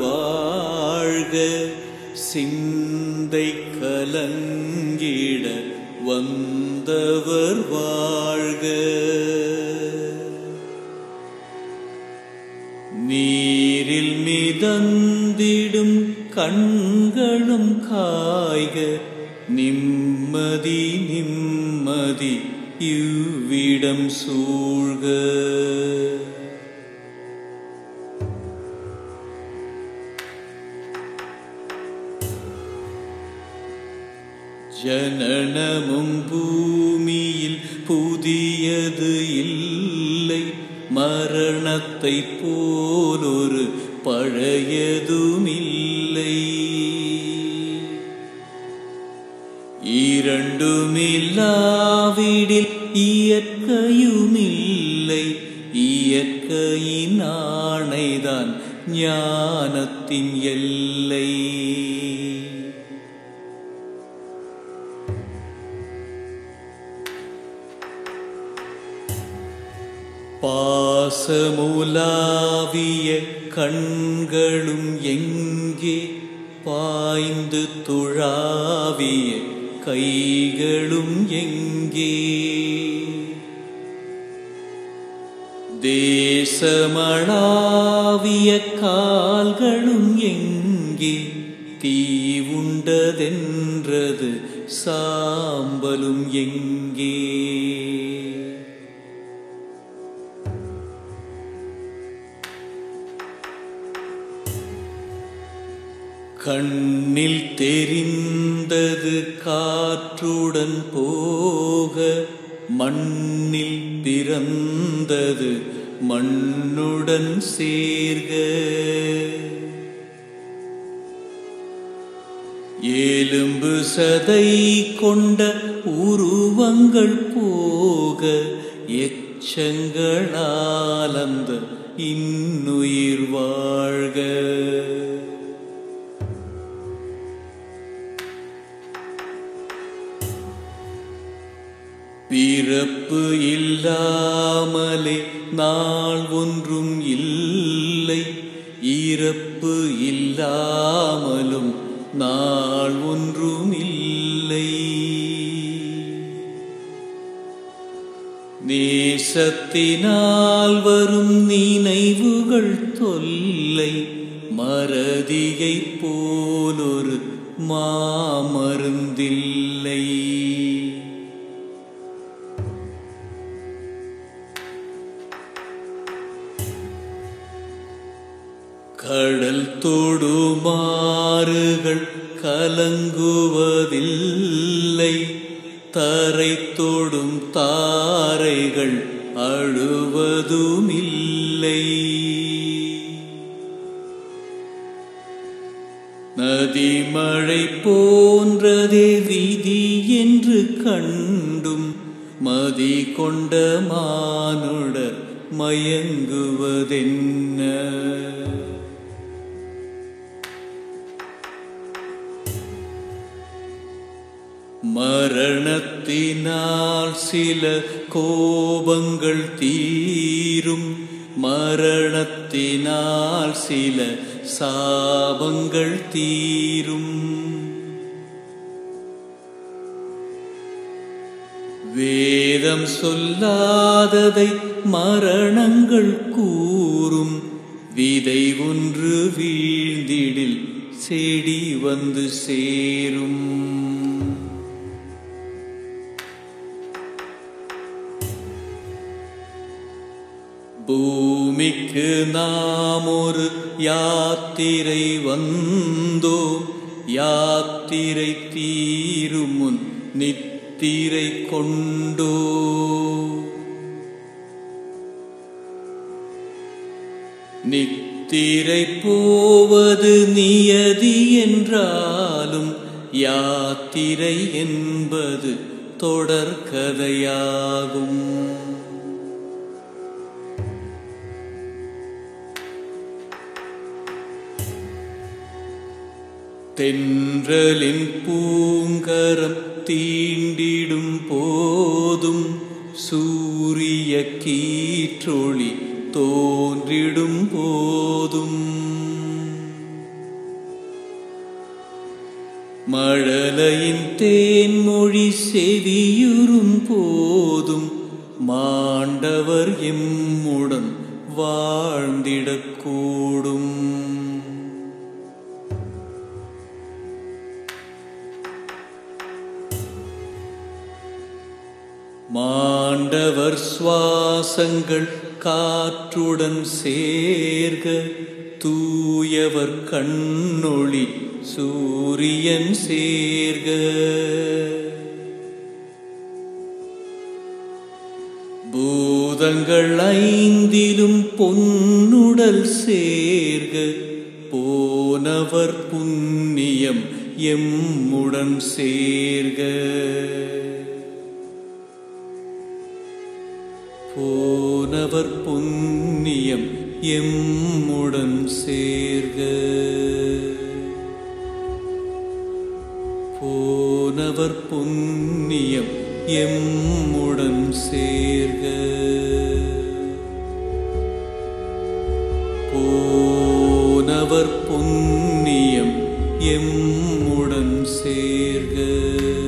வாழ்க சிந்தை கலங்கிட வந்தவர் வாழ்க நீரில் மிதந்திடும் கண்களும் காய்க நிம்மதி நிம்மதி இவ்விடம் சூழ்க ஜனனமும் பூமியில் புதியது இல்லை மரணத்தை போலொரு பழையதும் இல்லை இரண்டுமில்லாவிடில் இயற்கையுமில்லை இயற்கையின் ஆணைதான் ஞானத்தின் எல்லை பாசமுலாவிய கண்களும் எங்கே பாய்ந்து துழாவிய கைகளும் எங்கே தேசமளாவிய கால்களும் எங்கே தீ உண்டதென்றது சாம்பலும் எங்கே கண்ணில் தெரிந்தது காற்றுடன் போக மண்ணில் பிறந்தது மண்ணுடன் சேர்க எலும்பு சதை கொண்ட உருவங்கள் போக எச்சங்களால் அந்த இன்னுயிர் வாழ்க பிறப்பு இல்லாமலே நாள் ஒன்றும் இல்லை இறப்பு இல்லாமலும் நாள் ஒன்றும் இல்லை நேசத்தினால் வரும் நினைவுகள் தொல்லை மறதியை போலொரு மாமருந்தில்லை கடல் தொடுமாறுகள் கலங்குவதில்லை தரை தொடும் தாரைகள் அழுவதுமில்லை நதிமழை போன்றதே விதி என்று கண்டும் மதி கொண்ட மானுடர் மயங்குவதென்ன மரணத்தினால் சில கோபங்கள் தீரும் மரணத்தினால் சில சாபங்கள் தீரும் வேதம் சொல்லாததை மரணங்கள் கூறும் விதை ஒன்று வீழ்ந்திடில் செடி வந்து சேரும் பூமிக்கு நாம் ஒரு யாத்திரை வந்தோ யாத்திரை தீரும் முன் நித்திரை கொண்டோ நித்திரை போவது நியதி என்றாலும் யாத்திரை என்பது தொடர்கதையாகும் தென்றலின் பூங்கரம் தீண்டிடும் போதும் சூரிய கீற்றொளி தோன்றிடும் போதும் மழலையின் தேன்மொழி செவியுறும் போதும் மாண்டவர் எம்முடன் வாழ்ந்திடக்கூடும் மாண்டவர் சுவாசங்கள் காற்றுடன் சேர்க தூயவர் கண்ணொளி சூரியன் சேர்க பூதங்கள் ஐந்திலும் பொன்னுடல் சேர்க போனவர் புண்ணியம் எம்முடன் சேர்க போனவர் புண்ணியம் எம்முடன் சேர்க போனவர் புண்ணியம் எம்முடன் சேர்க போனவர் புண்ணியம் எம்முடன் சேர்க